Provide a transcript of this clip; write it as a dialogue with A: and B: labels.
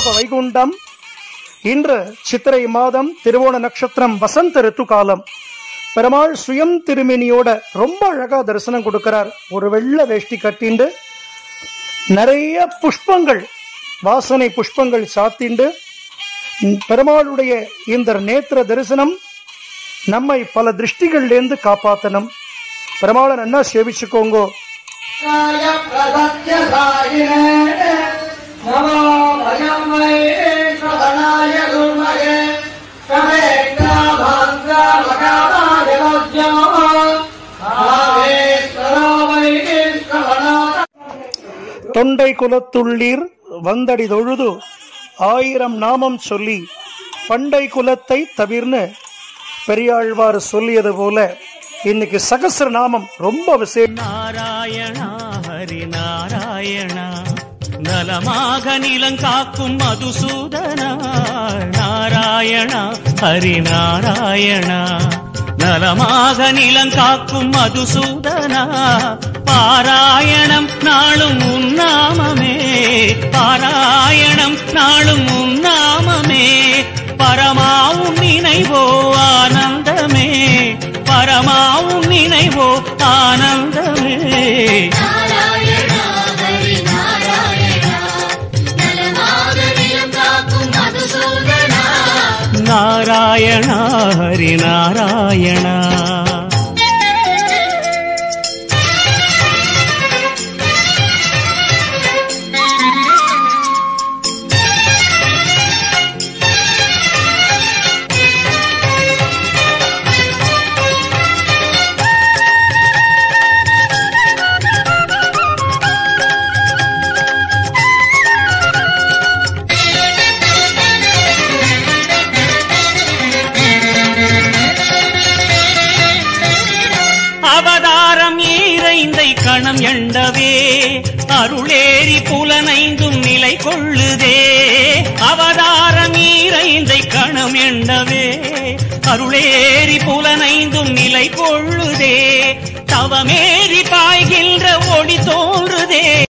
A: பூலோக வைகுண்டம் இன்று சித்திரை மாதம் திருவோண நட்சத்திரம் வசந்த ரித்து காலம் பெருமாள் சுயம் திருமேனியோட ரொம்ப அழகா தரிசனம் கொடுக்கிறார் ஒரு வெள்ளை வேஷ்டி கட்டிண்டு நிறைய புஷ்பங்கள் வாசனை புஷ்பங்கள் சாத்திண்டு பெருமாளுடைய இந்த நேத்திர தரிசனம் நம்மை பல திருஷ்டிகள்லேருந்து காப்பாத்தணும் பெருமாளை நன்னா சேவிச்சுக்கோங்கோ
B: காய பிரசத்யசாயினே நமோ பயம் வை ஸ்ரவணாய குர்மகே கவேக்ராபாந்திர மகாபாதிவத்யோ ஆவேஸ்வரோ வை ஸ்ரவணா
A: தொண்டை குலத்துள்ளீர் வந்தடி தொழுது ஆயிரம் நாமம் சொல்லி பண்டை குலத்தை தவிர்னு பெரியாழ்வார் சொல்லியது போல இன்னைக்கு சகசிர நாமம் ரொம்ப விசேஷம்
C: நாராயணா ஹரி நாராயணா நலமாக நிலங்காக்கும் மதுசூதனா நாராயணா ஹரி நாராயணா நலமாக நிலங்காக்கும் மதுசூதனா பாராயணம் நாளும் உன்னாமமே பாராயணம் நாளும் உன்னாமமே பரமாவும் நினைவோ ஆனந்தமே பரமாவும் நினைவோ ஆனந்தமே
D: நாராயணா ஹரி நாராயணா நலமாக நிலம் காக்கும் மதுசூதனா
C: நாராயணா ஹரி நாராயணா அவதாரம் ஈரைந்தை கணம் எண்டவே அருளேரி புலனைந்தும் நிலை கொள்ளுதே அவதாரம் ஈரைந்தை கணம் எண்டவே அருளேரி புலனைந்தும் நிலை கொள்ளுதே தவமேறி பாய்கின்ற ஒளி தோன்றுதே